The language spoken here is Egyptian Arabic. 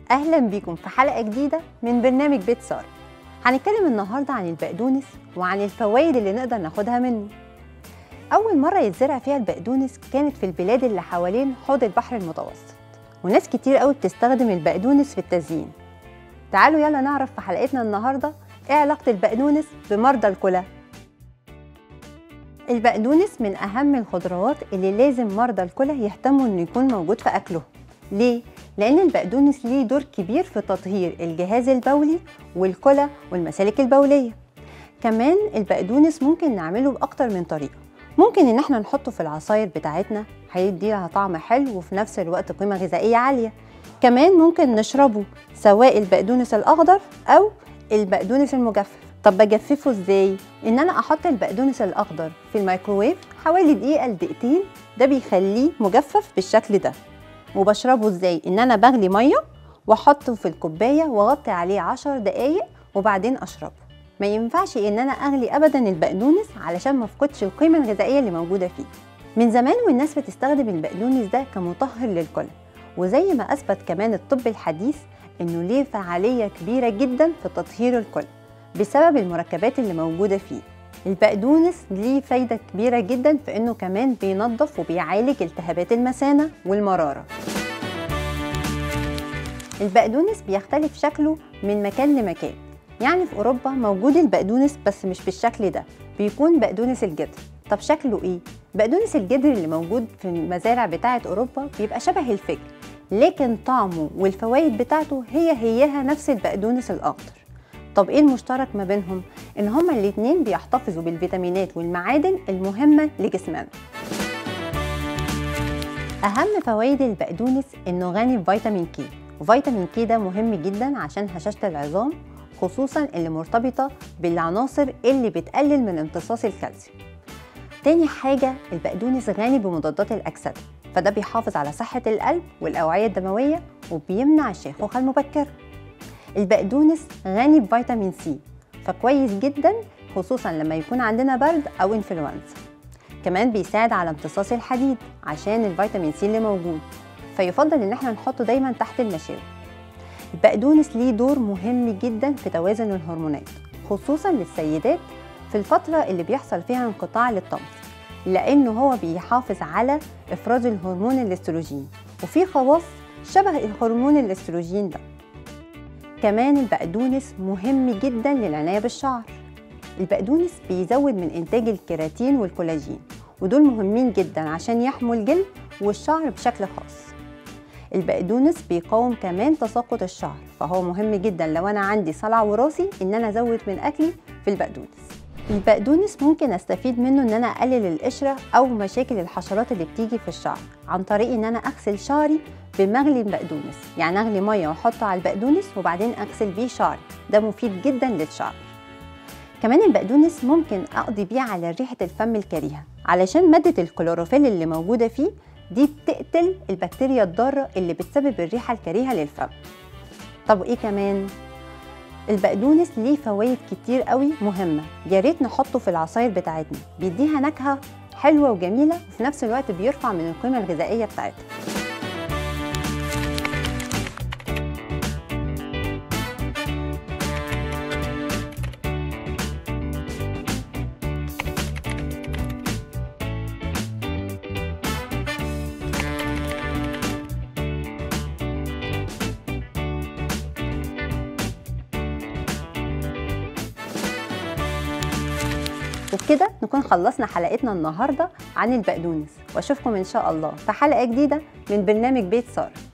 اهلا بيكم في حلقه جديده من برنامج بيت ساره هنتكلم النهارده عن البقدونس وعن الفوائد اللي نقدر ناخدها منه اول مره يتزرع فيها البقدونس كانت في البلاد اللي حوالين حوض البحر المتوسط وناس كتير قوي بتستخدم البقدونس في التزيين تعالوا يلا نعرف في حلقتنا النهارده ايه علاقه البقدونس بمرضى الكلى البقدونس من اهم الخضروات اللي لازم مرضى الكلى يهتموا انه يكون موجود في اكلهم ليه لان البقدونس ليه دور كبير في تطهير الجهاز البولي والكلى والمسالك البوليه كمان البقدونس ممكن نعمله باكتر من طريقه ممكن ان احنا نحطه في العصاير بتاعتنا هيدي لها طعم حلو وفي نفس الوقت قيمه غذائيه عاليه كمان ممكن نشربه سواء البقدونس الاخضر او البقدونس المجفف طب بجففه ازاي ان انا احط البقدونس الاخضر في الميكروويف حوالي دقيقه لدقيقتين ده بيخليه مجفف بالشكل ده وبشربه ازاي ان انا بغلي ميه واحطه في الكوبايه واغطي عليه 10 دقايق وبعدين اشربه ما ينفعش ان انا اغلي ابدا البقدونس علشان ما افقدش القيمه الغذائيه اللي موجوده فيه من زمان والناس بتستخدم البقدونس ده كمطهر للكلى وزي ما اثبت كمان الطب الحديث انه ليه فعاليه كبيره جدا في تطهير الكلى بسبب المركبات اللي موجوده فيه البقدونس ليه فايدة كبيرة جدا في انه كمان بينظف وبيعالج التهابات المثانة والمرارة البقدونس بيختلف شكله من مكان لمكان يعني في اوروبا موجود البقدونس بس مش بالشكل ده بيكون بقدونس الجدر طب شكله ايه بقدونس الجدر اللي موجود في المزارع بتاعه اوروبا بيبقى شبه الفجل لكن طعمه والفوائد بتاعته هي هيها نفس البقدونس الاخضر طب ايه المشترك ما بينهم ان هما الاتنين بيحتفظوا بالفيتامينات والمعادن المهمه لجسمنا اهم فوائد البقدونس انه غني بفيتامين كي وفيتامين كي ده مهم جدا عشان هشاشه العظام خصوصا اللي مرتبطه بالعناصر اللي بتقلل من امتصاص الكالسيوم تاني حاجه البقدونس غني بمضادات الاكسده فده بيحافظ على صحه القلب والاوعيه الدمويه وبيمنع الشيخوخه المبكره البقدونس غني بفيتامين سي فكويس جدا خصوصا لما يكون عندنا برد او انفلونزا كمان بيساعد على امتصاص الحديد عشان الفيتامين سي اللي موجود فيفضل ان احنا نحطه دايما تحت المشاوي البقدونس ليه دور مهم جدا في توازن الهرمونات خصوصا للسيدات في الفترة اللي بيحصل فيها انقطاع للطمس لأنه هو بيحافظ على إفراز الهرمون الاستروجين وفي خواص شبه الهرمون الاستروجين ده كمان البقدونس مهم جدا للعناية بالشعر البقدونس بيزود من إنتاج الكيراتين والكولاجين ودول مهمين جدا عشان يحموا الجلد والشعر بشكل خاص البقدونس بيقاوم كمان تساقط الشعر فهو مهم جدا لو أنا عندي صلع وراثي إن أنا أزود من أكلي في البقدونس البقدونس ممكن استفيد منه ان انا اقلل القشره او مشاكل الحشرات اللي بتيجي في الشعر عن طريق ان انا اغسل شعري بمغلي البقدونس يعني اغلي ميه واحطه على البقدونس وبعدين اغسل بيه شعري ده مفيد جدا للشعر كمان البقدونس ممكن اقضي بيه على ريحه الفم الكريهه علشان ماده الكلوروفيل اللي موجوده فيه دي بتقتل البكتيريا الضاره اللي بتسبب الريحه الكريهه للفم طب ايه كمان البقدونس ليه فوائد كتير قوي مهمه يا ريت نحطه في العصاير بتاعتنا بيديها نكهه حلوه وجميله وفي نفس الوقت بيرفع من القيمه الغذائيه بتاعتها وبكده نكون خلصنا حلقتنا النهارده عن البقدونس واشوفكم ان شاء الله في حلقه جديده من برنامج بيت ساره